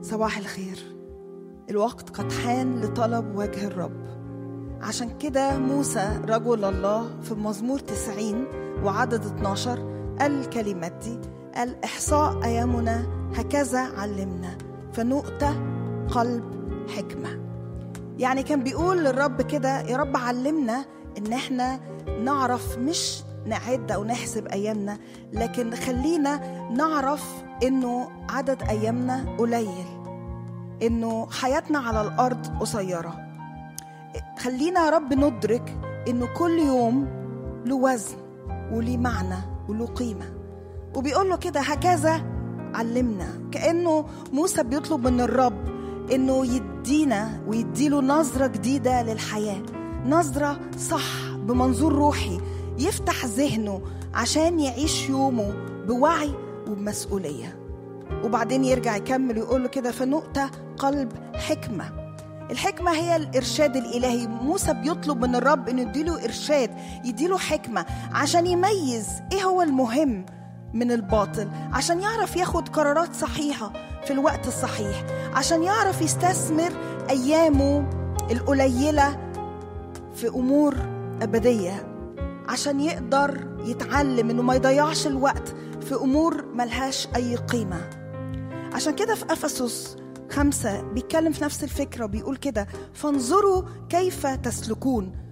صباح الخير الوقت قد حان لطلب وجه الرب عشان كده موسى رجل الله في مزمور 90 وعدد 12 قال الكلمات دي قال إحصاء أيامنا هكذا علمنا فنؤتى قلب حكمة يعني كان بيقول للرب كده يا رب علمنا إن إحنا نعرف مش نعد أو نحسب أيامنا لكن خلينا نعرف إنه عدد أيامنا قليل إنه حياتنا على الأرض قصيرة خلينا يا رب ندرك إنه كل يوم له وزن وليه معنى وله قيمة وبيقول له كده هكذا علمنا كأنه موسى بيطلب من الرب إنه يدينا ويديله نظرة جديدة للحياة نظرة صح بمنظور روحي يفتح ذهنه عشان يعيش يومه بوعي وبمسؤولية وبعدين يرجع يكمل ويقول له كده فنؤتى قلب حكمة الحكمة هي الإرشاد الإلهي موسى بيطلب من الرب إنه يديله إرشاد يديله حكمة عشان يميز إيه هو المهم من الباطل عشان يعرف ياخد قرارات صحيحة في الوقت الصحيح عشان يعرف يستثمر أيامه القليلة في أمور أبدية عشان يقدر يتعلم إنه ما يضيعش الوقت في أمور ملهاش أي قيمة عشان كده في أفسس خمسة بيتكلم في نفس الفكرة بيقول كده فانظروا كيف تسلكون